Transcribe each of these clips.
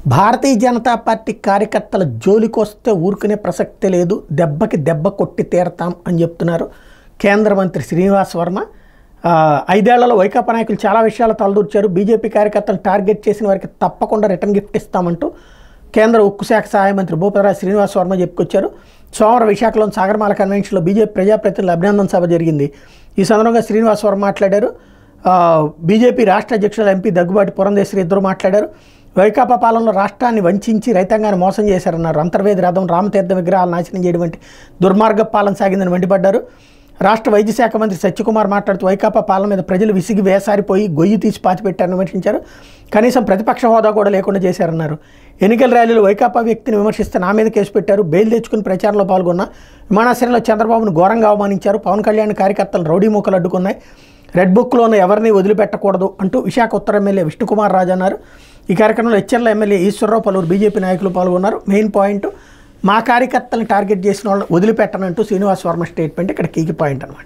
భారతీయ Janata party కార్యకర్తల జోలికొస్తే ఊరుకునే ప్రసక్తే లేదు దెబ్బకి దెబ్బ కొట్టి తీరతాం అని చెప్తున్నారు కేంద్ర మంత్రి శ్రీనివాస్ వర్మ ఆ, ఐదేళ్లలో వైకాపా నాయకులు చాలా విషయాలు తలదూర్చారు బీజేపీ కార్యకర్తలను టార్గెట్ చేసిన వారికి తప్పకుండా రిటర్న్ గిఫ్ట్ ఇస్తామంటూ కేంద్ర ఉక్కు శాఖ సహాయ మంత్రి భూపతిరాజ్ శ్రీనివాస్ వర్మ చెప్పుకొచ్చారు సోమవారం విశాఖలోని సాగరమాల కన్వెన్షన్లో బీజేపీ ప్రజాప్రతినిధుల అభినందన సభ జరిగింది ఈ సందర్భంగా శ్రీనివాస్ వర్మ మాట్లాడారు ఆ, బీజేపీ రాష్ట్ర అధ్యక్షులు ఎంపీ దగ్గుబాటి పురంధేశ్వరి ఇద్దరు మాట్లాడారు వైకాపా పాలనలో రాష్ట్రాన్ని వంచి రైతాంగాన్ని మోసం చేశారన్నారు అంతర్వేది రథం రామతీర్థ విగ్రహాలు నాశనం చేయడం వంటి దుర్మార్గ పాలన సాగిందని మండిపడ్డారు రాష్ట్ర వైద్య శాఖ మంత్రి సత్యకుమార్ మాట్లాడుతూ వైకాపా పాలన మీద ప్రజలు విసిగి వేసారిపోయి గొయ్యి తీసి పాతిపెట్టారని విమర్శించారు కనీసం ప్రతిపక్ష హోదా కూడా లేకుండా చేశారన్నారు ఎన్నికల ర్యాలీలో వైకాపా వ్యక్తిని విమర్శిస్తే నా మీద కేసు పెట్టారు బెయిల్ తెచ్చుకుని ప్రచారంలో పాల్గొన్న విమానాశ్రయంలో చంద్రబాబును ఘోరంగా అవమానించారు పవన్ కళ్యాణ్ కార్యకర్తలు రౌడీ మూకలు అడ్డుకున్నాయి రెడ్ బుక్లోనే ఎవరిని వదిలిపెట్టకూడదు అంటూ విశాఖ ఉత్తర ఎమ్మెల్యే విష్ణుకుమార్ రాజు అన్నారు ఈ కార్యక్రమంలో హెచ్ఎర్ల ఎమ్మెల్యే ఈశ్వరరావు పలువురు బీజేపీ నాయకులు పాల్గొన్నారు మెయిన్ పాయింట్ మా కార్యకర్తలను టార్గెట్ చేసిన వాళ్ళని వదిలిపెట్టనంటూ శ్రీనివాస్ వర్మ స్టేట్మెంట్ ఇక్కడ కీకి పాయింట్ అనమాట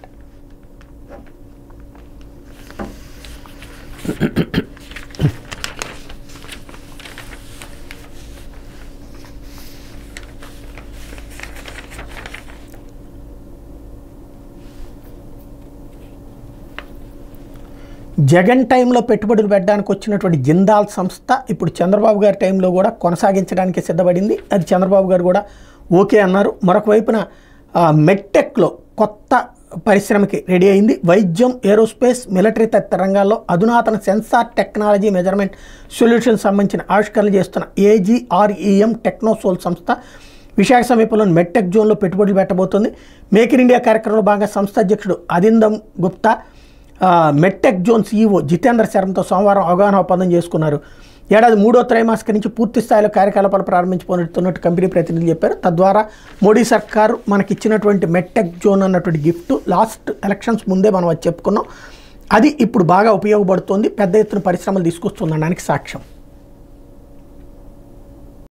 జగన్ టైంలో పెట్టుబడులు పెట్టడానికి వచ్చినటువంటి జిందాల్ సంస్థ ఇప్పుడు చంద్రబాబు గారి టైంలో కూడా కొనసాగించడానికి సిద్ధపడింది అది చంద్రబాబు గారు కూడా ఓకే అన్నారు మరొక వైపున ఆ, మెడ్టెక్లో కొత్త పరిశ్రమకి రెడీ అయింది వైద్యం ఏరోస్పేస్ మిలిటరీ తదితర రంగాల్లో అధునాతన సెన్సార్ టెక్నాలజీ మెజర్మెంట్ సొల్యూషన్ సంబంధించిన ఆవిష్కరణలు చేస్తున్న ఏజీఆర్ఈఎం టెక్నోసోల్ సంస్థ విశాఖ సమీపంలోని మెడ్టెక్ జోన్లో పెట్టుబడులు పెట్టబోతోంది మేక్ ఇన్ ఇండియా కార్యక్రమంలో భాగంగా సంస్థ అధ్యక్షుడు అదిందం గుప్తా ఆ, మెట్టెక్ జోన్ సీఈఓ జితేంద్ర శర్మతో సోమవారం అవగాహన ఒప్పందం చేసుకున్నారు ఏడాది మూడో త్రైమాసిక నుంచి పూర్తి స్థాయిలో కార్యకలాపాలు ప్రారంభించుకున్నట్టు కంపెనీ ప్రతినిధులు చెప్పారు తద్వారా మోడీ సర్కారు మనకిచ్చినటువంటి మెట్టెక్ జోన్ అన్నటువంటి గిఫ్ట్ లాస్ట్ ఎలక్షన్స్ ముందే మనం అది చెప్పుకున్నాం అది ఇప్పుడు బాగా ఉపయోగపడుతోంది పెద్ద ఎత్తున పరిశ్రమలు తీసుకొస్తుందనడానికి సాక్ష్యం